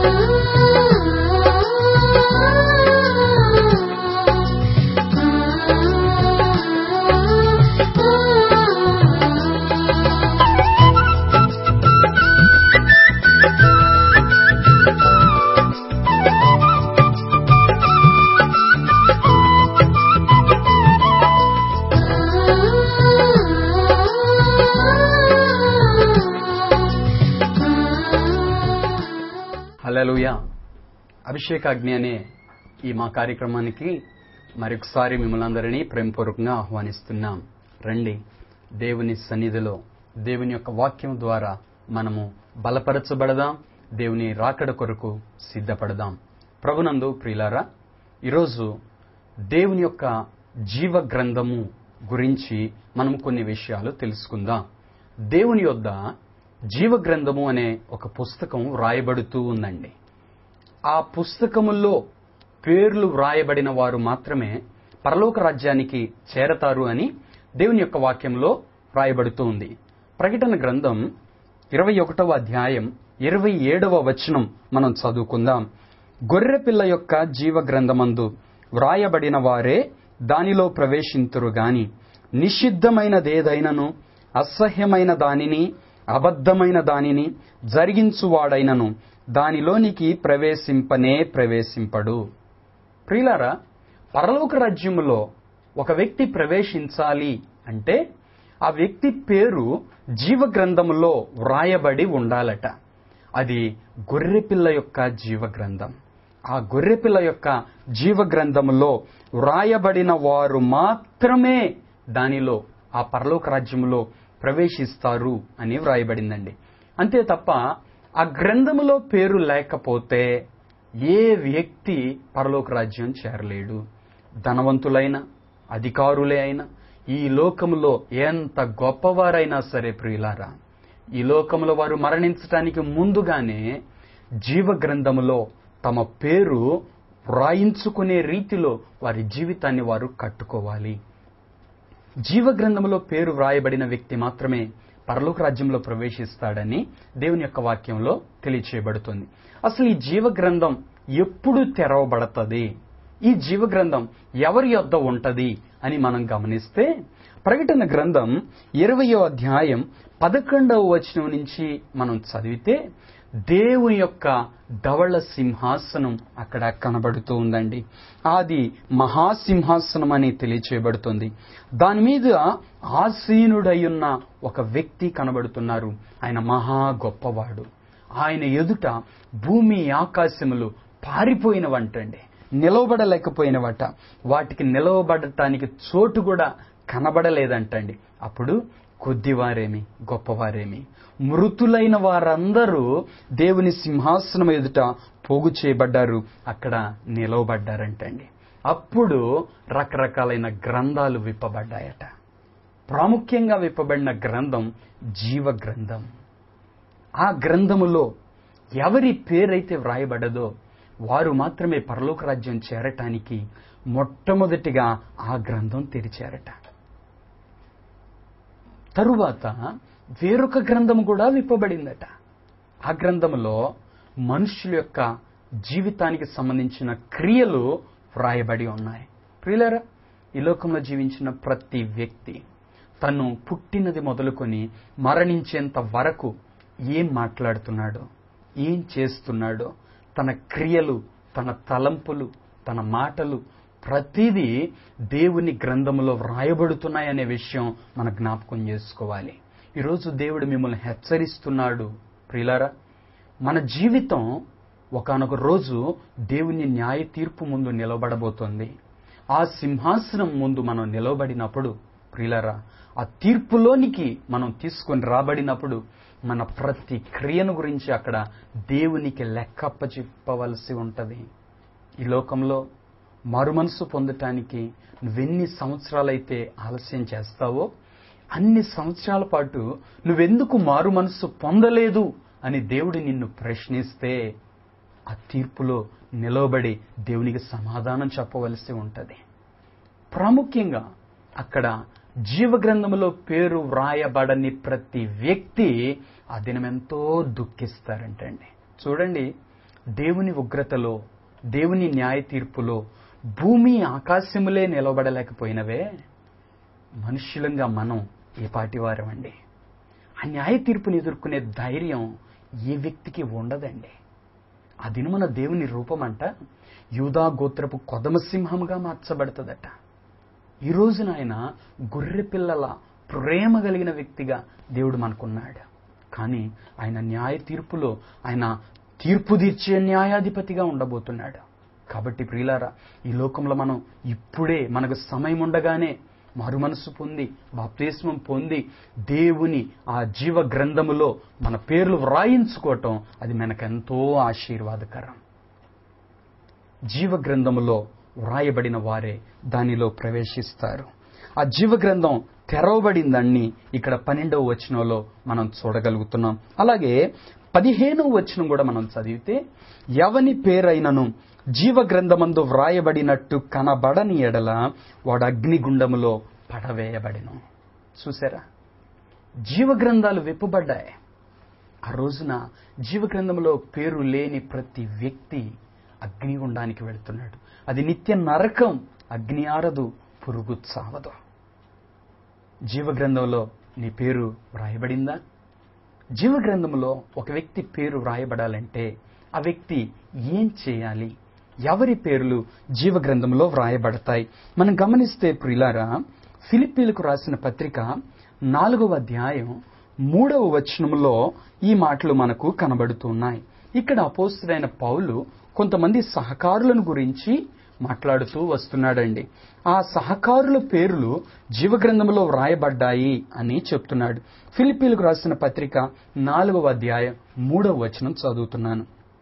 హల్లెలూయా అభిషేకాగ్ని అనే ఈ మా కార్యక్రమానికి మరొకసారి మిమ్మల్ని అందరినీ ప్రేమపూర్వకంగా ఆహ్వానిస్తున్నాం రండి దేవుని సన్నిధిలో దేవుని యొక్క వాక్యం ద్వారా మనము బలపరచబడదాం దేవుని రాకడ కొరకు సిద్ధపడదాం ప్రభునందు ప్రియులారా ఈరోజు దేవుని యొక్క జీవ గ్రంథము గురించి మనం కొన్ని విషయాలు తెలుసుకుందాం దేవుని యొద్ద జీవ గ్రంథము అనే ఒక పుస్తకం వ్రాయబడుతూ ఉందండి ఆ పుస్తకముల్లో పేర్లు వ్రాయబడిన వారు మాత్రమే పరలోక రాజ్యానికి చేరతారు అని దేవుని యొక్క వాక్యంలో వ్రాయబడుతూ ఉంది ప్రకటన గ్రంథం ఇరవై ఒకటవ అధ్యాయం ఇరవై ఏడవ వచనం మనం చదువుకుందాం గొర్రెపిల్ల యొక్క జీవ గ్రంథమందు వ్రాయబడిన వారే దానిలో ప్రవేశింతురు గాని నిషిద్ధమైనదేదైనను అసహ్యమైన దానిని అబద్ధమైన దానిని జరిగించువాడైనను దానిలోనికి ప్రవేశింపనే ప్రవేశింపడు ప్రియులారా పరలోక రాజ్యములో ఒక వ్యక్తి ప్రవేశించాలి అంటే ఆ వ్యక్తి పేరు జీవ గ్రంథములో వ్రాయబడి ఉండాలట అది గొర్రెపిల్ల యొక్క జీవ గ్రంథం ఆ గొర్రెపిల్ల యొక్క జీవ గ్రంథములో వ్రాయబడిన వారు మాత్రమే దానిలో ఆ పరలోక రాజ్యములో ప్రవేశిస్తారు అని వ్రాయబడిందండి అంతే తప్ప ఆ గ్రంథములో పేరు లేకపోతే ఏ వ్యక్తి పరలోక రాజ్యం చేరలేడు ధనవంతులైన అధికారులే అయినా ఈ లోకములో ఎంత గొప్పవారైనా సరే ప్రియులారా ఈ లోకములో వారు మరణించటానికి ముందుగానే జీవ గ్రంథములో తమ పేరు వ్రాయించుకునే రీతిలో వారి జీవితాన్ని వారు కట్టుకోవాలి జీవ గ్రంథములో పేరు వ్రాయబడిన వ్యక్తి మాత్రమే పరలోక రాజ్యంలో ప్రవేశిస్తాడని దేవుని యొక్క వాక్యంలో తెలియచేయబడుతుంది అసలు ఈ జీవ గ్రంథం ఎప్పుడు తెరవబడతది ఈ జీవ గ్రంథం ఎవరి యొద్ద ఉంటది అని మనం గమనిస్తే ప్రకటన గ్రంథం ఇరవయో అధ్యాయం పదకొండవ వచనం నుంచి మనం చదివితే దేవుని యొక్క ధవళ సింహాసనం అక్కడ కనబడుతూ ఉందండి అది మహాసింహాసనం అని తెలియచేయబడుతుంది దాని మీద ఆసీనుడయ్యున్న ఒక వ్యక్తి కనబడుతున్నారు ఆయన మహా గొప్పవాడు ఆయన ఎదుట భూమి ఆకాశములు పారిపోయినవంటండి నిలవబడలేకపోయినవట వాటికి నిలవబడటానికి చోటు కూడా కనబడలేదంటండి అప్పుడు కొద్దివారేమి గొప్పవారేమి మృతులైన వారందరూ దేవుని సింహాసనం ఎదుట పోగు చేయబడ్డారు అక్కడ నిలవబడ్డారంటండి అప్పుడు రకరకాలైన గ్రంథాలు విప్పబడ్డాయట ప్రాముఖ్యంగా విప్పబడిన గ్రంథం జీవ గ్రంథం ఆ గ్రంథములో ఎవరి పేరైతే వ్రాయబడదో వారు మాత్రమే పరలోక రాజ్యం చేరటానికి మొట్టమొదటిగా ఆ గ్రంథం తెరిచారట తరువాత వేరొక గ్రంథం కూడా విప్పబడిందట ఆ గ్రంథంలో మనుషుల యొక్క జీవితానికి సంబంధించిన క్రియలు వ్రాయబడి ఉన్నాయి ప్రియులరా ఈ లోకంలో జీవించిన ప్రతి వ్యక్తి తను పుట్టినది మొదలుకొని మరణించేంత వరకు ఏం మాట్లాడుతున్నాడో ఏం చేస్తున్నాడో తన క్రియలు తన తలంపులు తన మాటలు ప్రతిదీ దేవుని గ్రంథములో వ్రాయబడుతున్నాయనే విషయం మన జ్ఞాపకం చేసుకోవాలి ఈరోజు దేవుడు మిమ్మల్ని హెచ్చరిస్తున్నాడు ప్రియులారా మన జీవితం ఒకనొక రోజు దేవుని న్యాయ తీర్పు ముందు నిలబడబోతోంది ఆ సింహాసనం ముందు మనం నిలవబడినప్పుడు ప్రియులరా ఆ తీర్పులోనికి మనం తీసుకొని రాబడినప్పుడు మన ప్రతి క్రియను గురించి అక్కడ దేవునికి లెక్కప్ప చెప్పవలసి ఉంటుంది ఈ లోకంలో మరుమనసు పొందటానికి నువ్వెన్ని సంవత్సరాలైతే ఆలస్యం చేస్తావో అన్ని సంవత్సరాల పాటు నువ్వెందుకు మారు మనసు పొందలేదు అని దేవుడు నిన్ను ప్రశ్నిస్తే ఆ తీర్పులో నిలవబడి దేవునికి సమాధానం చెప్పవలసి ఉంటుంది ప్రాముఖ్యంగా అక్కడ జీవగ్రంథములో పేరు వ్రాయబడని ప్రతి వ్యక్తి ఆ దినం ఎంతో దుఃఖిస్తారంటండి చూడండి దేవుని ఉగ్రతలో దేవుని న్యాయ తీర్పులో భూమి ఆకాశములే నిలబడలేకపోయినవే మనుష్యులంగా మనం ఏ పాటి వారమండి ఆ న్యాయ తీర్పుని ఎదుర్కొనే ధైర్యం ఏ వ్యక్తికి ఉండదండి ఆ దినమున దేవుని రూపమంట యూదా గోత్రపు కొదమసింహంగా మార్చబడుతుందట ఈ రోజున ఆయన గొర్రె పిల్లల ప్రేమ కలిగిన వ్యక్తిగా దేవుడు మనకున్నాడు కానీ ఆయన న్యాయ తీర్పులో ఆయన తీర్పు తీర్చే న్యాయాధిపతిగా ఉండబోతున్నాడు కాబట్టి ప్రియులారా ఈ లోకంలో మనం ఇప్పుడే మనకు సమయం ఉండగానే మారు మనసు పొంది బాప్తిస్మం పొంది దేవుని ఆ జీవ గ్రంథములో మన పేర్లు వ్రాయించుకోవటం అది మనకెంతో ఆశీర్వాదకరం జీవ గ్రంథములో వ్రాయబడిన వారే దానిలో ప్రవేశిస్తారు ఆ జీవ గ్రంథం తెరవబడిందని ఇక్కడ పన్నెండవ వచనంలో మనం చూడగలుగుతున్నాం అలాగే పదిహేనవ వచనం కూడా మనం చదివితే ఎవని పేరైనను జీవ గ్రంథమందు వ్రాయబడినట్టు కనబడని ఎడల వాడు అగ్నిగుండములో పడవేయబడిను చూసారా జీవ గ్రంథాలు విప్పబడ్డాయి ఆ రోజున జీవ గ్రంథంలో పేరు లేని ప్రతి వ్యక్తి అగ్నిగుండానికి వెళుతున్నాడు అది నిత్య నరకం అగ్ని ఆరదు పురుగు చావదు జీవ గ్రంథంలో నీ పేరు వ్రాయబడిందా జీవ గ్రంథంలో ఒక వ్యక్తి పేరు వ్రాయబడాలంటే ఆ వ్యక్తి ఏం చేయాలి ఎవరి పేర్లు జీవ గ్రంథంలో వ్రాయబడతాయి మనం గమనిస్తే ప్రిలారా ఫిలిప్పీలకు రాసిన పత్రిక నాలుగవ అధ్యాయం మూడవ వచనంలో ఈ మాటలు మనకు కనబడుతున్నాయి ఇక్కడ అపోస్తుడైన పౌలు కొంతమంది సహకారులను గురించి మాట్లాడుతూ వస్తున్నాడండి ఆ సహకారుల పేర్లు జీవగ్రంథంలో వ్రాయబడ్డాయి అని చెప్తున్నాడు ఫిలిపీలకు రాసిన పత్రిక నాలుగవ అధ్యాయం మూడవ వచనం చదువుతున్నాను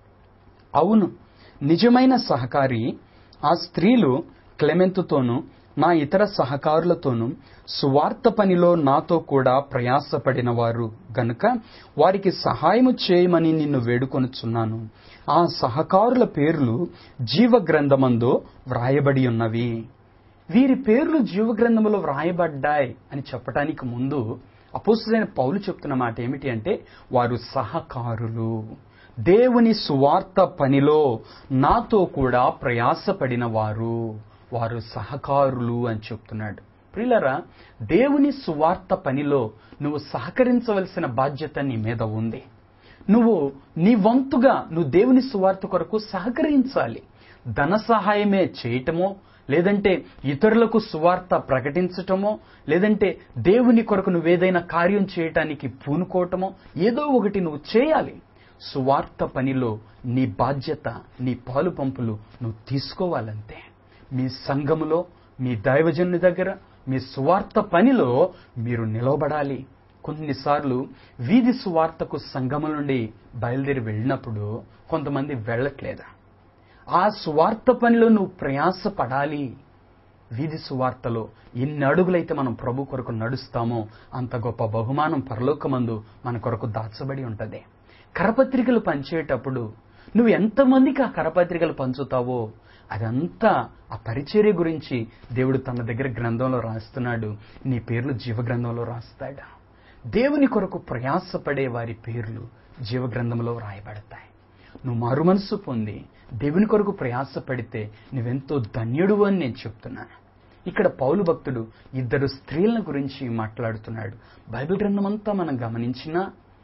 అవును నిజమైన సహకారి ఆ స్త్రీలు క్లెమెంతుతోనూ నా ఇతర సహకారులతోనూ సువార్త పనిలో నాతో కూడా ప్రయాసపడిన వారు గనుక వారికి సహాయము చేయమని నిన్ను వేడుకొనుచున్నాను ఆ సహకారుల పేర్లు జీవ గ్రంథమందు వ్రాయబడి ఉన్నవి వీరి పేర్లు జీవ గ్రంథములో వ్రాయబడ్డాయి అని చెప్పడానికి ముందు అపోస్తులైన పౌలు చెప్తున్న మాట ఏమిటి అంటే వారు సహకారులు దేవుని సువార్త పనిలో నాతో కూడా ప్రయాసపడిన వారు వారు సహకారులు అని చెప్తున్నాడు ప్రియులరా దేవుని సువార్త పనిలో నువ్వు సహకరించవలసిన బాధ్యత నీ మీద ఉంది నువ్వు నీ వంతుగా నువ్వు దేవుని సువార్త కొరకు సహకరించాలి ధన సహాయమే చేయటమో లేదంటే ఇతరులకు సువార్త ప్రకటించటమో లేదంటే దేవుని కొరకు నువ్వేదైనా కార్యం చేయటానికి పూనుకోవటమో ఏదో ఒకటి నువ్వు చేయాలి సువార్త పనిలో నీ బాధ్యత నీ పాలు పంపులు నువ్వు తీసుకోవాలంతే మీ సంఘములో మీ దైవజనుని దగ్గర మీ సువార్త పనిలో మీరు నిలవబడాలి కొన్నిసార్లు వీధి సువార్తకు సంఘము నుండి బయలుదేరి వెళ్ళినప్పుడు కొంతమంది వెళ్ళట్లేదా ఆ సువార్త పనిలో నువ్వు ప్రయాసపడాలి వీధి సువార్తలో ఎన్ని అడుగులైతే మనం ప్రభు కొరకు నడుస్తామో అంత గొప్ప బహుమానం పరలోకమందు మన కొరకు దాచబడి ఉంటది కరపత్రికలు పంచేటప్పుడు నువ్వు ఎంతమందికి ఆ కరపత్రికలు పంచుతావో అదంతా ఆ పరిచర్య గురించి దేవుడు తన దగ్గర గ్రంథంలో రాస్తున్నాడు నీ పేర్లు జీవ గ్రంథంలో రాస్తాడా దేవుని కొరకు ప్రయాసపడే వారి పేర్లు జీవ గ్రంథంలో రాయబడతాయి నువ్వు మారు మనసు పొంది దేవుని కొరకు ప్రయాసపడితే నువ్వెంతో ధన్యుడు అని నేను చెప్తున్నాను ఇక్కడ పౌలు భక్తుడు ఇద్దరు స్త్రీల గురించి మాట్లాడుతున్నాడు బైబిల్ గ్రంథం అంతా మనం గమనించినా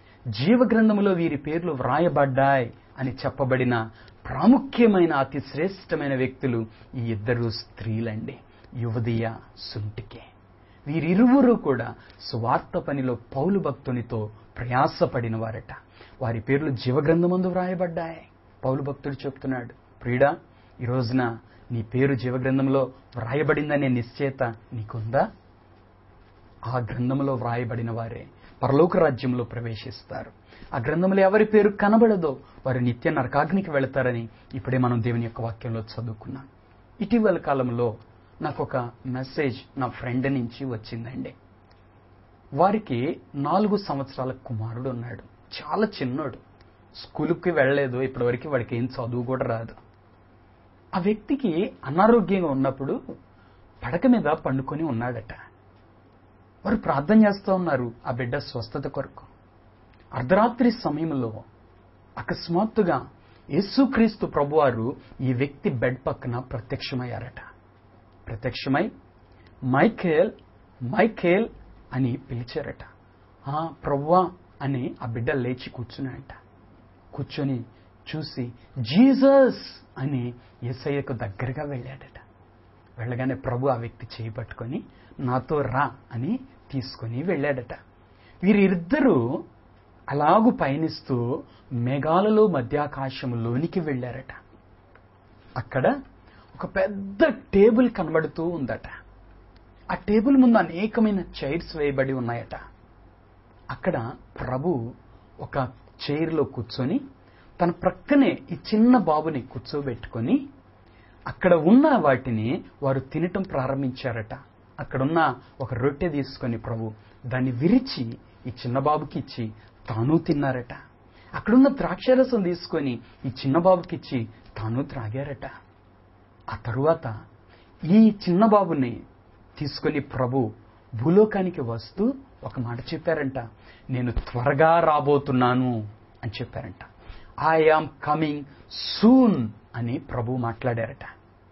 జీవ గ్రంథములో వీరి పేర్లు వ్రాయబడ్డాయి అని చెప్పబడిన ప్రాముఖ్యమైన అతి శ్రేష్టమైన వ్యక్తులు ఈ ఇద్దరు స్త్రీలండి యువదియ సుంటికే వీరిరువురు కూడా సువార్త పనిలో పౌలు భక్తునితో ప్రయాసపడిన వారట వారి పేర్లు జీవగ్రంథమందు వ్రాయబడ్డాయి పౌలు భక్తుడు చెప్తున్నాడు ప్రియుడా ఈ రోజున నీ పేరు జీవగ్రంథంలో వ్రాయబడిందనే నిశ్చేత నీకుందా ఆ గ్రంథంలో వ్రాయబడిన వారే పరలోక రాజ్యంలో ప్రవేశిస్తారు ఆ గ్రంథంలో ఎవరి పేరు కనబడదో వారు నిత్య నరకాగ్నికి వెళతారని ఇప్పుడే మనం దేవుని యొక్క వాక్యంలో చదువుకున్నాం ఇటీవల కాలంలో నాకు ఒక మెసేజ్ నా ఫ్రెండ్ నుంచి వచ్చిందండి వారికి నాలుగు సంవత్సరాల కుమారుడు ఉన్నాడు చాలా చిన్నోడు స్కూల్కి వెళ్ళలేదు ఇప్పటివరకు వాడికి ఏం చదువు కూడా రాదు ఆ వ్యక్తికి అనారోగ్యంగా ఉన్నప్పుడు పడక మీద పండుకొని ఉన్నాడట వారు ప్రార్థన చేస్తూ ఉన్నారు ఆ బిడ్డ స్వస్థత కొరకు అర్ధరాత్రి సమయంలో అకస్మాత్తుగా యేసుక్రీస్తు ప్రభువారు ఈ వ్యక్తి బెడ్ పక్కన ప్రత్యక్షమయ్యారట ప్రత్యక్షమై మైఖేల్ మైఖేల్ అని పిలిచారట ఆ ప్రవ్వా అని ఆ బిడ్డ లేచి కూర్చున్నాడట కూర్చొని చూసి జీసస్ అని యేసయ్యకు దగ్గరగా వెళ్ళాడట వెళ్ళగానే ప్రభు ఆ వ్యక్తి చేయి పట్టుకొని నాతో రా అని తీసుకొని వెళ్ళాడట వీరిద్దరూ అలాగు పయనిస్తూ మేఘాలలో మధ్యాకాశంలోనికి వెళ్ళారట అక్కడ ఒక పెద్ద టేబుల్ కనబడుతూ ఉందట ఆ టేబుల్ ముందు అనేకమైన చైర్స్ వేయబడి ఉన్నాయట అక్కడ ప్రభు ఒక చైర్లో కూర్చొని తన ప్రక్కనే ఈ చిన్న బాబుని కూర్చోబెట్టుకొని అక్కడ ఉన్న వాటిని వారు తినటం ప్రారంభించారట అక్కడున్న ఒక రొట్టె తీసుకొని ప్రభు దాన్ని విరిచి ఈ చిన్న బాబుకి ఇచ్చి తాను తిన్నారట అక్కడున్న ద్రాక్షరసం తీసుకొని ఈ చిన్న బాబుకి ఇచ్చి తాను త్రాగారట ఆ తరువాత ఈ చిన్న బాబుని తీసుకొని ప్రభు భూలోకానికి వస్తూ ఒక మాట చెప్పారంట నేను త్వరగా రాబోతున్నాను అని చెప్పారంట ఐ ఆమ్ కమింగ్ సూన్ అని ప్రభు మాట్లాడారట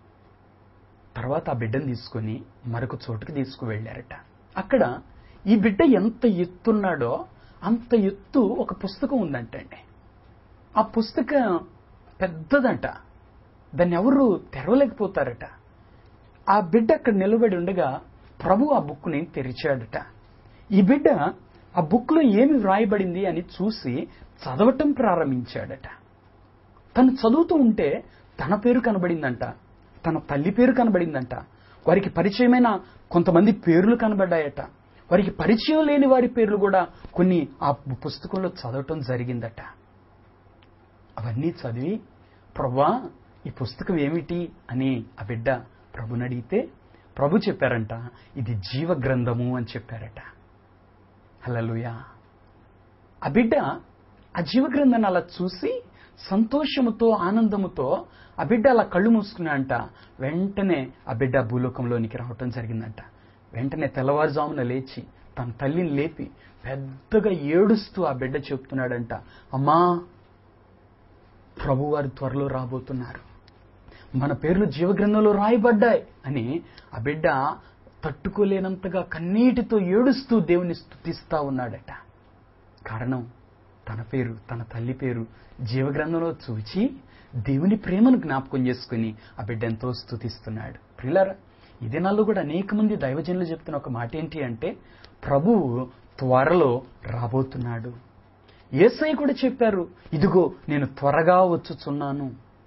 తర్వాత ఆ బిడ్డను తీసుకొని మరొక చోటుకి తీసుకువెళ్ళారట అక్కడ ఈ బిడ్డ ఎంత ఎత్తున్నాడో అంత ఎత్తు ఒక పుస్తకం ఉందంటండి ఆ పుస్తకం పెద్దదంట దాన్ని ఎవరు తెరవలేకపోతారట ఆ బిడ్డ అక్కడ నిలబడి ఉండగా ప్రభు ఆ బుక్ని తెరిచాడట ఈ బిడ్డ ఆ బుక్లో ఏమి వ్రాయబడింది అని చూసి చదవటం ప్రారంభించాడట తను చదువుతూ ఉంటే తన పేరు కనబడిందంట తన తల్లి పేరు కనబడిందంట వారికి పరిచయమైన కొంతమంది పేర్లు కనబడ్డాయట వారికి పరిచయం లేని వారి పేర్లు కూడా కొన్ని ఆ పుస్తకంలో చదవటం జరిగిందట అవన్నీ చదివి ప్రభా ఈ పుస్తకం ఏమిటి అని ఆ బిడ్డ ప్రభుని అడిగితే ప్రభు చెప్పారంట ఇది జీవ గ్రంథము అని చెప్పారట హలలుయా ఆ బిడ్డ ఆ జీవ గ్రంథాన్ని అలా చూసి సంతోషముతో ఆనందముతో ఆ బిడ్డ అలా కళ్ళు మూసుకున్నాడంట వెంటనే ఆ బిడ్డ భూలోకంలోనికి రావటం జరిగిందంట వెంటనే తెల్లవారుజామున లేచి తన తల్లిని లేపి పెద్దగా ఏడుస్తూ ఆ బిడ్డ చెప్తున్నాడంట అమ్మా ప్రభువారు త్వరలో రాబోతున్నారు మన పేర్లు జీవగ్రంథంలో రాయబడ్డాయి అని ఆ బిడ్డ తట్టుకోలేనంతగా కన్నీటితో ఏడుస్తూ దేవుని స్తుతిస్తా ఉన్నాడట కారణం తన పేరు తన తల్లి పేరు జీవగ్రంథంలో చూచి దేవుని ప్రేమను జ్ఞాపకం చేసుకుని ఆ బిడ్డ ఎంతో స్తుతిస్తున్నాడు ప్రిల్లరా ఈ దినాల్లో కూడా అనేక మంది దైవజనులు చెప్తున్న ఒక మాట ఏంటి అంటే ప్రభువు త్వరలో రాబోతున్నాడు ఏసై కూడా చెప్పారు ఇదిగో నేను త్వరగా వచ్చుచున్నాను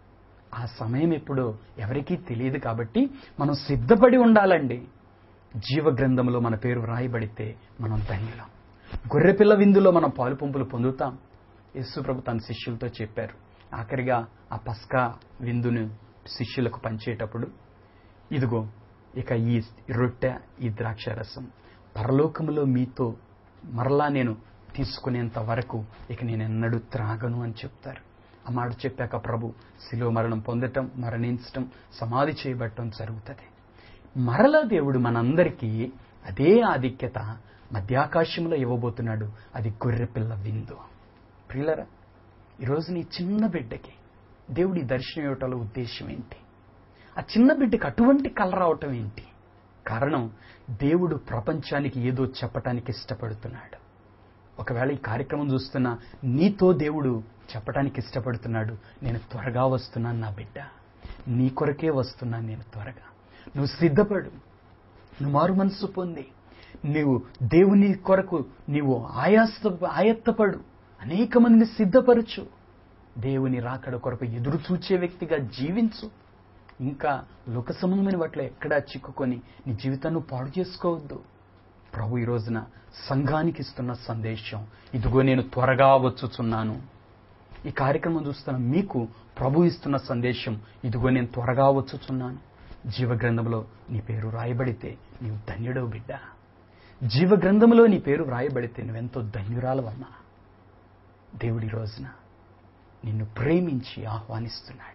ఆ సమయం ఎప్పుడో ఎవరికీ తెలియదు కాబట్టి మనం సిద్ధపడి ఉండాలండి జీవ గ్రంథంలో మన పేరు రాయబడితే మనం ధన్యులం గొర్రెపిల్ల విందులో మనం పాలు పంపులు పొందుతాం యేసు ప్రభు తన శిష్యులతో చెప్పారు ఆఖరిగా ఆ పస్కా విందును శిష్యులకు పంచేటప్పుడు ఇదిగో ఇక ఈ రొట్టె ఈ ద్రాక్ష రసం పరలోకములో మీతో మరలా నేను తీసుకునేంత వరకు ఇక నేను ఎన్నడూ త్రాగను అని చెప్తారు ఆ మాట చెప్పాక ప్రభు శిలువ మరణం పొందటం మరణించటం సమాధి చేయబట్టడం జరుగుతుంది మరలా దేవుడు మనందరికీ అదే ఆధిక్యత మధ్యాకాశంలో ఇవ్వబోతున్నాడు అది గొర్రెపిల్ల విందు ప్రియులరా ఈరోజు నీ చిన్న బిడ్డకి దేవుడి దర్శనం ఇవ్వటంలో ఉద్దేశం ఏంటి ఆ చిన్న బిడ్డకి అటువంటి కళ రావటం ఏంటి కారణం దేవుడు ప్రపంచానికి ఏదో చెప్పటానికి ఇష్టపడుతున్నాడు ఒకవేళ ఈ కార్యక్రమం చూస్తున్న నీతో దేవుడు చెప్పడానికి ఇష్టపడుతున్నాడు నేను త్వరగా వస్తున్నాను నా బిడ్డ నీ కొరకే వస్తున్నాను నేను త్వరగా నువ్వు సిద్ధపడు నువ్వు మారు మనసు పొంది నీవు దేవుని కొరకు నీవు ఆయాస్త ఆయత్తపడు అనేక మందిని సిద్ధపరచు దేవుని రాకడ కొరకు ఎదురు చూచే వ్యక్తిగా జీవించు ఇంకా లోక సంబంధమైన వాటిలో ఎక్కడా చిక్కుకొని నీ జీవితాన్ని పాడు చేసుకోవద్దు ప్రభు ఈ రోజున సంఘానికి ఇస్తున్న సందేశం ఇదిగో నేను త్వరగా వచ్చుచున్నాను ఈ కార్యక్రమం చూస్తున్న మీకు ప్రభు ఇస్తున్న సందేశం ఇదిగో నేను త్వరగా వచ్చుచున్నాను జీవగ్రంథంలో నీ పేరు రాయబడితే నీవు ధన్యుడవు బిడ్డ జీవగ్రంథంలో నీ పేరు రాయబడితే నువ్వెంతో ధన్యురాలవమ్మా దేవుడి రోజున నిన్ను ప్రేమించి ఆహ్వానిస్తున్నాడు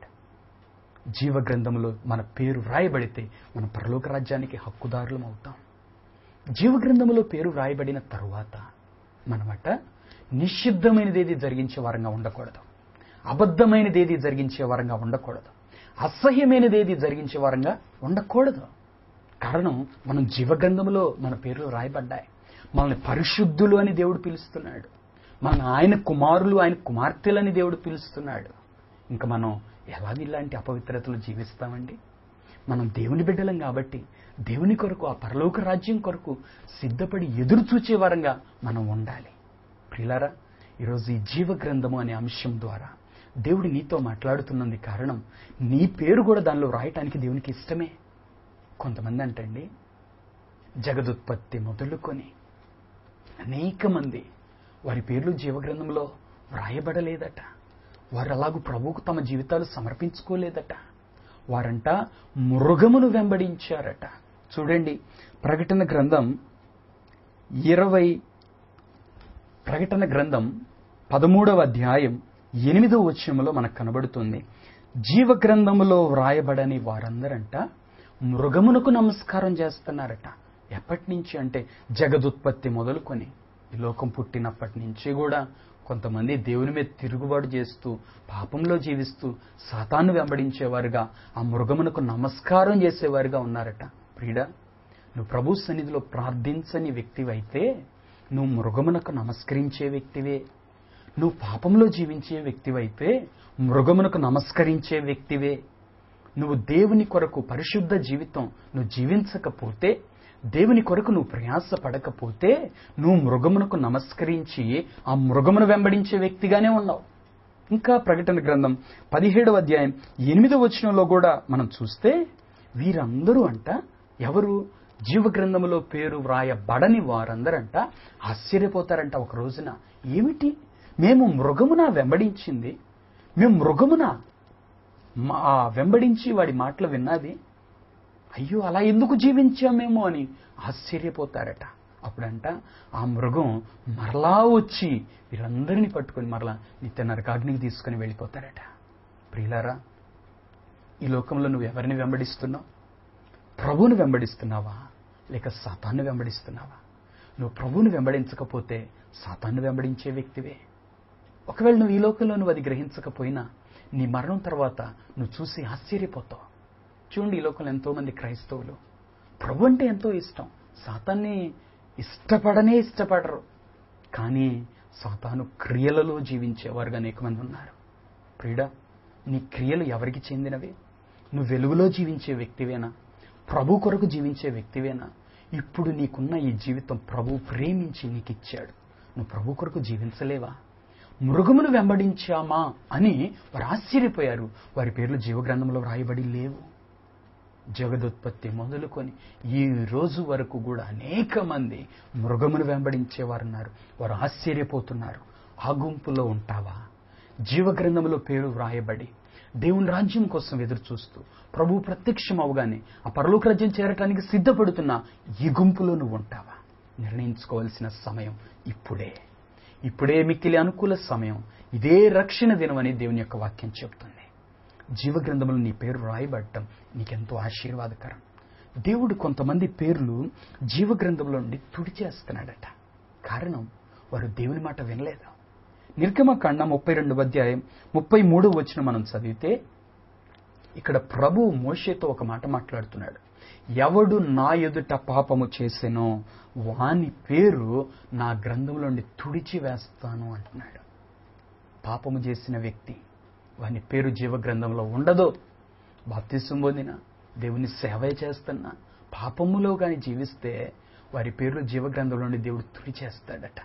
జీవగ్రంథంలో మన పేరు రాయబడితే మన పరలోక రాజ్యానికి హక్కుదారులం అవుతాం జీవగ్రంథంలో పేరు రాయబడిన తరువాత మనమట నిషిద్ధమైనది ఏది జరిగించే వారంగా ఉండకూడదు అబద్ధమైనది ఏది జరిగించే వారంగా ఉండకూడదు అసహ్యమైనది ఏది జరిగించే వారంగా ఉండకూడదు కారణం మనం జీవగ్రంథంలో మన పేర్లు రాయబడ్డాయి మనల్ని పరిశుద్ధులు అని దేవుడు పిలుస్తున్నాడు మన ఆయన కుమారులు ఆయన కుమార్తెలని దేవుడు పిలుస్తున్నాడు ఇంకా మనం ఎలాగ ఇలాంటి అపవిత్రతలు జీవిస్తామండి మనం దేవుని బిడ్డలం కాబట్టి దేవుని కొరకు ఆ పరలోక రాజ్యం కొరకు సిద్ధపడి ఎదురు చూచే వారంగా మనం ఉండాలి ప్రిలారా ఈరోజు ఈ జీవ గ్రంథము అనే అంశం ద్వారా దేవుడు నీతో మాట్లాడుతున్నది కారణం నీ పేరు కూడా దానిలో రాయటానికి దేవునికి ఇష్టమే కొంతమంది అంటండి జగదుత్పత్తి మొదలుకొని అనేక మంది వారి పేర్లు జీవగ్రంథంలో వ్రాయబడలేదట వారు అలాగూ ప్రభువుకు తమ జీవితాలు సమర్పించుకోలేదట వారంట మృగమును వెంబడించారట చూడండి ప్రకటన గ్రంథం ఇరవై ప్రకటన గ్రంథం పదమూడవ అధ్యాయం ఎనిమిదవ వచనంలో మనకు కనబడుతుంది జీవ గ్రంథములో వ్రాయబడని వారందరంట మృగమునకు నమస్కారం చేస్తున్నారట ఎప్పటి నుంచి అంటే జగదుత్పత్తి మొదలుకొని ఈ లోకం పుట్టినప్పటి నుంచి కూడా కొంతమంది దేవుని మీద తిరుగుబాటు చేస్తూ పాపంలో జీవిస్తూ సాతాను వెంబడించేవారుగా ఆ మృగమునకు నమస్కారం చేసేవారుగా ఉన్నారట ప్రియుడా నువ్వు ప్రభు సన్నిధిలో ప్రార్థించని వ్యక్తివైతే నువ్వు మృగమునకు నమస్కరించే వ్యక్తివే నువ్వు పాపంలో జీవించే వ్యక్తివైతే మృగమునకు నమస్కరించే వ్యక్తివే నువ్వు దేవుని కొరకు పరిశుద్ధ జీవితం నువ్వు జీవించకపోతే దేవుని కొరకు నువ్వు ప్రయాస పడకపోతే నువ్వు మృగమునకు నమస్కరించి ఆ మృగమును వెంబడించే వ్యక్తిగానే ఉన్నావు ఇంకా ప్రకటన గ్రంథం పదిహేడవ అధ్యాయం ఎనిమిదవ వచనంలో కూడా మనం చూస్తే వీరందరూ అంట ఎవరు జీవ గ్రంథములో పేరు వ్రాయబడని వారందరంట ఆశ్చర్యపోతారంట ఒక రోజున ఏమిటి మేము మృగమున వెంబడించింది మేము మృగమున మా వెంబడించి వాడి మాటలు విన్నది అయ్యో అలా ఎందుకు జీవించామేమో అని ఆశ్చర్యపోతారట అప్పుడంట ఆ మృగం మరలా వచ్చి వీరందరినీ పట్టుకొని మరలా నిత్య నరకాగ్నికి తీసుకుని వెళ్ళిపోతారట ప్రియులారా ఈ లోకంలో నువ్వు ఎవరిని వెంబడిస్తున్నావు ప్రభువుని వెంబడిస్తున్నావా లేక సాతాన్ని వెంబడిస్తున్నావా నువ్వు ప్రభువుని వెంబడించకపోతే సాతాన్ని వెంబడించే వ్యక్తివే ఒకవేళ నువ్వు ఈ లోకంలో నువ్వు అది గ్రహించకపోయినా నీ మరణం తర్వాత నువ్వు చూసి ఆశ్చర్యపోతావు చూడండి ఈ లోకంలో ఎంతో మంది క్రైస్తవులు ప్రభు అంటే ఎంతో ఇష్టం సాతాన్ని ఇష్టపడనే ఇష్టపడరు కానీ సాతాను క్రియలలో జీవించేవారుగా అనేక మంది ఉన్నారు ప్రియుడా నీ క్రియలు ఎవరికి చెందినవి నువ్వు వెలుగులో జీవించే వ్యక్తివేనా ప్రభు కొరకు జీవించే వ్యక్తివేనా ఇప్పుడు నీకున్న ఈ జీవితం ప్రభు ప్రేమించి నీకు ఇచ్చాడు నువ్వు ప్రభు కొరకు జీవించలేవా మృగమును వెంబడించామా అని వారు ఆశ్చర్యపోయారు వారి పేర్లు జీవగ్రంథంలో వ్రాయబడి లేవు జగదుత్పత్తి మొదలుకొని ఈ రోజు వరకు కూడా అనేక మంది మృగమును వెంబడించేవారు ఉన్నారు వారు ఆశ్చర్యపోతున్నారు ఆ గుంపులో ఉంటావా జీవగ్రంథంలో పేరు వ్రాయబడి దేవుని రాజ్యం కోసం ఎదురు చూస్తూ ప్రభు ప్రత్యక్షం అవగానే ఆ పరలోక రాజ్యం చేరటానికి సిద్ధపడుతున్న ఈ గుంపులో నువ్వు ఉంటావా నిర్ణయించుకోవాల్సిన సమయం ఇప్పుడే ఇప్పుడే మిక్కిలి అనుకూల సమయం ఇదే రక్షణ దినమని దేవుని యొక్క వాక్యం చెబుతుంది జీవగ్రంథంలో నీ పేరు రాయబడటం నీకెంతో ఆశీర్వాదకరం దేవుడు కొంతమంది పేర్లు జీవగ్రంథంలో నుండి తుడిచేస్తున్నాడట కారణం వారు దేవుని మాట వినలేదు నిర్గమకాండ ముప్పై రెండు అధ్యాయం ముప్పై మూడు వచ్చిన మనం చదివితే ఇక్కడ ప్రభు మోషేతో ఒక మాట మాట్లాడుతున్నాడు ఎవడు నా ఎదుట పాపము చేసెనో వాని పేరు నా గ్రంథంలో నుండి తుడిచి వేస్తాను అంటున్నాడు పాపము చేసిన వ్యక్తి వాని పేరు జీవ గ్రంథంలో ఉండదో బాప్తిసం పొందిన దేవుని సేవ చేస్తున్నా పాపములో కానీ జీవిస్తే వారి పేర్లు జీవ గ్రంథంలో నుండి దేవుడు తుడిచేస్తాడట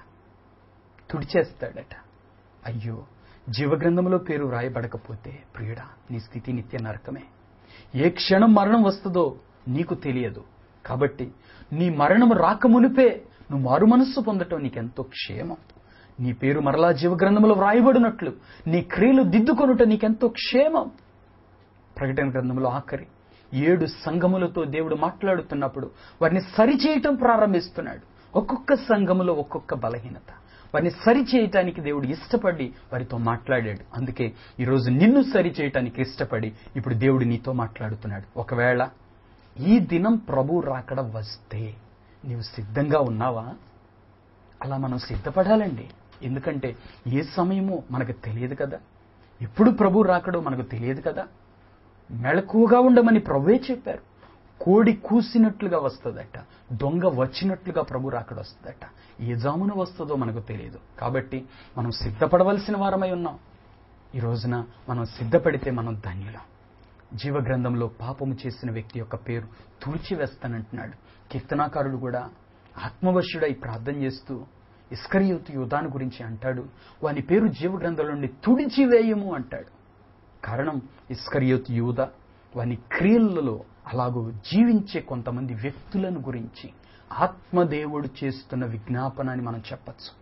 తుడిచేస్తాడట అయ్యో జీవగ్రంథంలో పేరు రాయబడకపోతే ప్రియుడా నీ స్థితి నిత్య నరకమే ఏ క్షణం మరణం వస్తుందో నీకు తెలియదు కాబట్టి నీ మరణం రాకమునిపే నువ్వు మారు మనస్సు పొందటం నీకెంతో క్షేమం నీ పేరు మరలా జీవగ్రంథంలో వ్రాయబడినట్లు నీ క్రియలు దిద్దుకొనుట నీకెంతో క్షేమం ప్రకటన గ్రంథంలో ఆఖరి ఏడు సంఘములతో దేవుడు మాట్లాడుతున్నప్పుడు వారిని సరిచేయటం ప్రారంభిస్తున్నాడు ఒక్కొక్క సంఘములో ఒక్కొక్క బలహీనత వారిని సరి చేయటానికి దేవుడు ఇష్టపడి వారితో మాట్లాడాడు అందుకే ఈరోజు నిన్ను సరి చేయటానికి ఇష్టపడి ఇప్పుడు దేవుడు నీతో మాట్లాడుతున్నాడు ఒకవేళ ఈ దినం ప్రభు రాకడ వస్తే నీవు సిద్ధంగా ఉన్నావా అలా మనం సిద్ధపడాలండి ఎందుకంటే ఏ సమయమో మనకు తెలియదు కదా ఎప్పుడు ప్రభు రాకడో మనకు తెలియదు కదా మెళకువగా ఉండమని ప్రభువే చెప్పారు కోడి కూసినట్లుగా వస్తుందట దొంగ వచ్చినట్లుగా ప్రభు రాకడ వస్తుందట ఏ జామున వస్తుందో మనకు తెలియదు కాబట్టి మనం సిద్ధపడవలసిన వారమై ఉన్నాం ఈ రోజున మనం సిద్ధపడితే మనం ధన్యులం జీవగ్రంథంలో పాపము చేసిన వ్యక్తి యొక్క పేరు తుడిచివేస్తానంటున్నాడు కీర్తనాకారుడు కూడా ఆత్మవశ్యుడై ప్రార్థన చేస్తూ ఇస్కరియోతు యుధాను గురించి అంటాడు వాని పేరు జీవగ్రంథంలో నుండి తుడిచివేయము అంటాడు కారణం ఇస్కరియోత్ యూద వాని క్రియలలో అలాగూ జీవించే కొంతమంది వ్యక్తులను గురించి ఆత్మదేవుడు చేస్తున్న విజ్ఞాపన అని మనం చెప్పచ్చు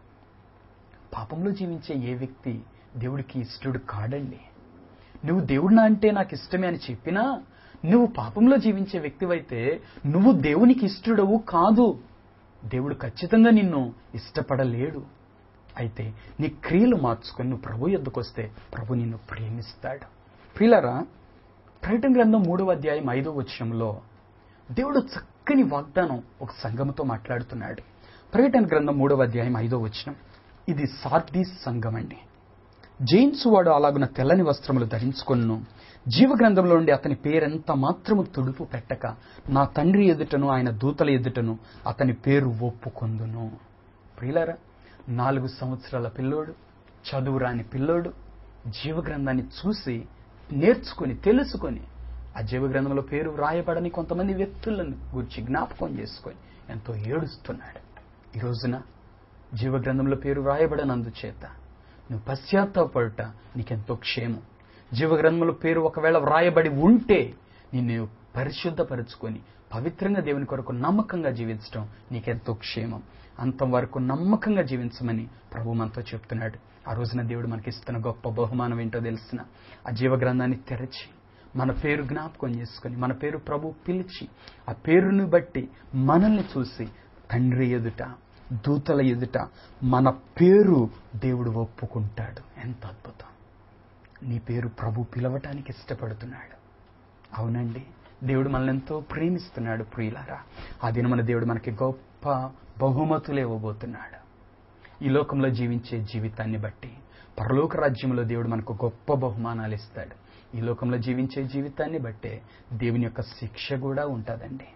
పాపంలో జీవించే ఏ వ్యక్తి దేవుడికి ఇష్టడు కాడండి నువ్వు దేవుడినా అంటే నాకు ఇష్టమే అని చెప్పినా నువ్వు పాపంలో జీవించే వ్యక్తివైతే నువ్వు దేవునికి ఇష్టడవు కాదు దేవుడు ఖచ్చితంగా నిన్ను ఇష్టపడలేడు అయితే నీ క్రియలు మార్చుకొని నువ్వు ప్రభు ఎద్దుకు వస్తే ప్రభు నిన్ను ప్రేమిస్తాడు ప్రియులరా ప్రకటన గ్రంథం మూడవ అధ్యాయం ఐదవ వచనంలో దేవుడు చక్కని వాగ్దానం ఒక సంఘముతో మాట్లాడుతున్నాడు ప్రకటన గ్రంథం మూడవ అధ్యాయం ఐదవ వచనం ఇది సార్దీస్ సంఘం అండి జైన్స్ వాడు అలాగున తెల్లని వస్త్రములు ధరించుకొను జీవగ్రంథంలో ఉండి అతని పేరెంత మాత్రము తుడుపు పెట్టక నా తండ్రి ఎదుటను ఆయన దూతల ఎదుటను అతని పేరు ఒప్పుకొందును ప్రియులారా నాలుగు సంవత్సరాల పిల్లోడు చదువురాని పిల్లోడు జీవగ్రంథాన్ని చూసి నేర్చుకొని తెలుసుకొని ఆ జీవగ్రంథంలో పేరు వ్రాయబడని కొంతమంది వ్యక్తులను గురించి జ్ఞాపకం చేసుకొని ఎంతో ఏడుస్తున్నాడు ఈ రోజున జీవగ్రంథంలో పేరు వ్రాయబడనందుచేత నువ్వు పశ్చాత్తాపడుట నీకెంతో క్షేమం జీవగ్రంథంలో పేరు ఒకవేళ వ్రాయబడి ఉంటే నిన్ను పరిశుద్ధపరుచుకొని పవిత్రంగా దేవుని కొరకు నమ్మకంగా జీవించడం నీకెంతో క్షేమం అంతం వరకు నమ్మకంగా జీవించమని ప్రభు మనతో చెప్తున్నాడు ఆ రోజున దేవుడు మనకి ఇస్తున్న గొప్ప బహుమానం ఏంటో తెలిసిన ఆ జీవగ్రంథాన్ని తెరచి మన పేరు జ్ఞాపకం చేసుకొని మన పేరు ప్రభు పిలిచి ఆ పేరుని బట్టి మనల్ని చూసి తండ్రి ఎదుట దూతల ఎదుట మన పేరు దేవుడు ఒప్పుకుంటాడు ఎంత అద్భుతం నీ పేరు ప్రభు పిలవటానికి ఇష్టపడుతున్నాడు అవునండి దేవుడు మనల్ని ఎంతో ప్రేమిస్తున్నాడు ప్రియులారా ఆ దినమున దేవుడు మనకి గొప్ప బహుమతులు ఇవ్వబోతున్నాడు ఈ లోకంలో జీవించే జీవితాన్ని బట్టి పరలోక రాజ్యంలో దేవుడు మనకు గొప్ప బహుమానాలు ఇస్తాడు ఈ లోకంలో జీవించే జీవితాన్ని బట్టే దేవుని యొక్క శిక్ష కూడా ఉంటుందండి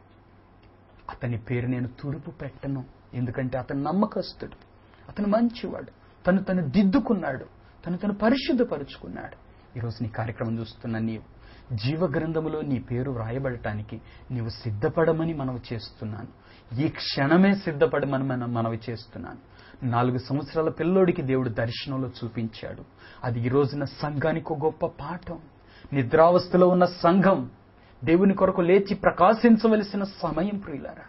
అతని పేరు నేను తుడుపు పెట్టను ఎందుకంటే అతను నమ్మకస్తుడు అతను మంచివాడు తను తను దిద్దుకున్నాడు తను తను పరిశుద్ధపరుచుకున్నాడు ఈరోజు నీ కార్యక్రమం చూస్తున్న నీవు జీవగ్రంథములో నీ పేరు వ్రాయబడటానికి నీవు సిద్ధపడమని మనవి చేస్తున్నాను ఈ క్షణమే సిద్ధపడమని మనం మనవి చేస్తున్నాను నాలుగు సంవత్సరాల పిల్లోడికి దేవుడు దర్శనంలో చూపించాడు అది ఈ రోజున సంఘానికి ఒక గొప్ప పాఠం నిద్రావస్థలో ఉన్న సంఘం దేవుని కొరకు లేచి ప్రకాశించవలసిన సమయం ప్రియులారా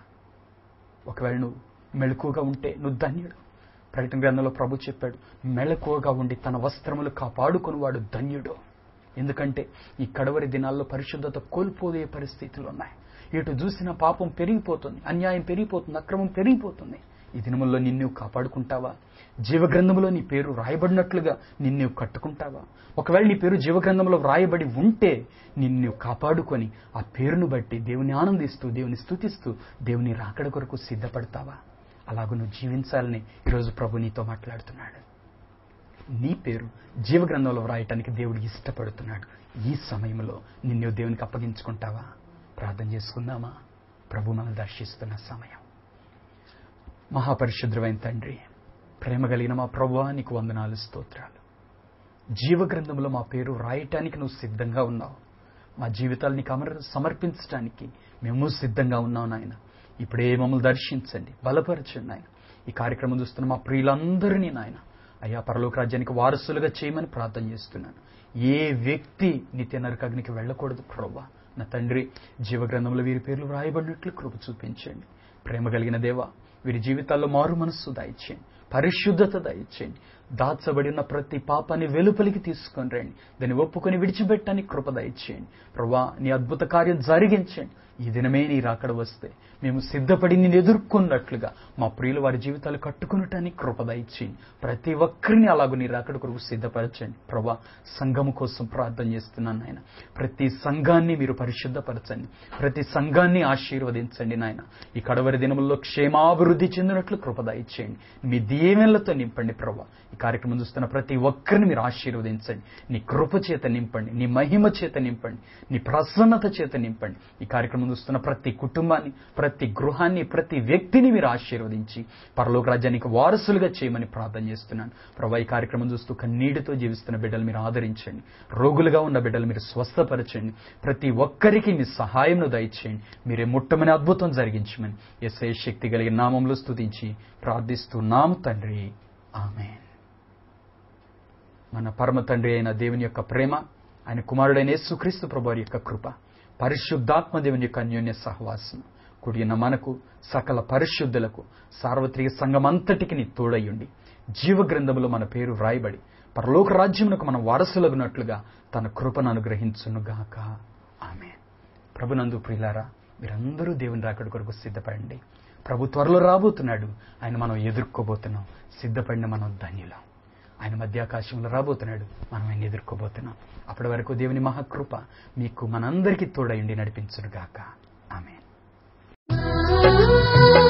ఒకవేళ నువ్వు మెళకువగా ఉంటే నువ్వు ధన్యుడు ప్రకటన గ్రంథంలో ప్రభు చెప్పాడు మెళకువగా ఉండి తన వస్త్రములు కాపాడుకుని వాడు ధన్యుడు ఎందుకంటే ఈ కడవరి దినాల్లో పరిశుద్ధత కోల్పోయే పరిస్థితులు ఉన్నాయి ఇటు చూసిన పాపం పెరిగిపోతుంది అన్యాయం పెరిగిపోతుంది అక్రమం పెరిగిపోతుంది ఈ దినముల్లో నిన్ను కాపాడుకుంటావా జీవగ్రంథంలో నీ పేరు రాయబడినట్లుగా నిన్ను కట్టుకుంటావా ఒకవేళ నీ పేరు జీవగ్రంథంలో వ్రాయబడి ఉంటే నిన్ను కాపాడుకొని ఆ పేరును బట్టి దేవుని ఆనందిస్తూ దేవుని స్తుతిస్తూ దేవుని రాకడ కొరకు సిద్ధపడతావా అలాగ నువ్వు జీవించాలని ఈరోజు ప్రభు నీతో మాట్లాడుతున్నాడు నీ పేరు జీవగ్రంథంలో వ్రాయటానికి దేవుడు ఇష్టపడుతున్నాడు ఈ సమయంలో నిన్ను దేవునికి అప్పగించుకుంటావా ప్రార్థన చేసుకుందామా ప్రభు మనం దర్శిస్తున్న సమయం మహాపరిశుద్రమైన తండ్రి ప్రేమ కలిగిన మా ప్రభువా నీకు వందనాలు స్తోత్రాలు జీవగ్రంథంలో మా పేరు రాయటానికి నువ్వు సిద్ధంగా ఉన్నావు మా జీవితాలు నీకు అమర సమర్పించడానికి మేము సిద్ధంగా ఉన్నాం నాయన ఇప్పుడే మమ్మల్ని దర్శించండి బలపరచండి నాయన ఈ కార్యక్రమం చూస్తున్న మా ప్రియులందరినీ నాయన అయ్యా పరలోక రాజ్యానికి వారసులుగా చేయమని ప్రార్థన చేస్తున్నాను ఏ వ్యక్తి నిత్య నరకాగ్నికి వెళ్ళకూడదు ప్రభా నా తండ్రి జీవగ్రంథంలో వీరి పేర్లు వ్రాయబడినట్లు కృప చూపించండి ప్రేమ కలిగిన దేవా వీరి జీవితాల్లో మారు మనస్సు దయచేయండి పరిశుద్ధత దయచేయండి దాచబడిన ప్రతి పాపాన్ని వెలుపలికి తీసుకొని రండి దాన్ని ఒప్పుకొని విడిచిపెట్టడానికి కృప దయచేయండి ప్రభా నీ అద్భుత కార్యం జరిగించండి ఈ దినమే నీ రాకడ వస్తే మేము సిద్ధపడి నేను ఎదుర్కొన్నట్లుగా మా ప్రియులు వారి జీవితాలు కట్టుకునటానికి కృప దయచేయండి ప్రతి ఒక్కరిని అలాగూ నీ రాకడ కొరకు సిద్ధపరచండి ప్రభా సంఘము కోసం ప్రార్థన చేస్తున్నాను నాయన ప్రతి సంఘాన్ని మీరు పరిశుద్ధపరచండి ప్రతి సంఘాన్ని ఆశీర్వదించండి నాయన ఈ కడవరి దినముల్లో క్షేమాభివృద్ధి చెందినట్లు కృప దయచేయండి మీ దీవెనలతో నింపండి ప్రభా ఈ కార్యక్రమం చూస్తున్న ప్రతి ఒక్కరిని మీరు ఆశీర్వదించండి నీ కృప చేత నింపండి నీ మహిమ చేత నింపండి నీ ప్రసన్నత చేత నింపండి ఈ కార్యక్రమం చూస్తున్న ప్రతి కుటుంబాన్ని ప్రతి గృహాన్ని ప్రతి వ్యక్తిని మీరు ఆశీర్వదించి పరలోక రాజ్యానికి వారసులుగా చేయమని ప్రార్థన చేస్తున్నాను ప్రభా ఈ కార్యక్రమం చూస్తూ కన్నీటితో జీవిస్తున్న బిడ్డలు మీరు ఆదరించండి రోగులుగా ఉన్న బిడ్డలు మీరు స్వస్థపరచండి ప్రతి ఒక్కరికి మీ సహాయంను దయచేయండి మీరే ముట్టమని అద్భుతం జరిగించమని ఎస్ఐ శక్తి కలిగిన నామంలో స్తుతించి ప్రార్థిస్తున్నాము తండ్రి ఆమె మన పరమ తండ్రి అయిన దేవుని యొక్క ప్రేమ ఆయన కుమారుడైన యేసుక్రీస్తు ప్రభు యొక్క కృప పరిశుద్ధాత్మ దేవుని యొక్క అన్యోన్య సహవాసం కూడిన మనకు సకల పరిశుద్ధులకు సార్వత్రిక సంఘమంతటికి నీ తోడయ్యుండి జీవ గ్రంథములో మన పేరు వ్రాయబడి పరలోక రాజ్యమునకు మనం వారసులగునట్లుగా తన కృపను అనుగ్రహించునుగాక ఆమె ప్రభునందు ప్రియులారా మీరందరూ దేవుని రాకడ కొరకు సిద్ధపడండి ప్రభు త్వరలో రాబోతున్నాడు ఆయన మనం ఎదుర్కోబోతున్నాం సిద్ధపడిన మనం ధన్యులం ఆయన మధ్యాకాశంలో రాబోతున్నాడు మనం ఆయన ఎదుర్కోబోతున్నాం అప్పటి వరకు దేవుని మహాకృప మీకు మనందరికీ తోడయండి నడిపించునుగాక ఆమె ఆ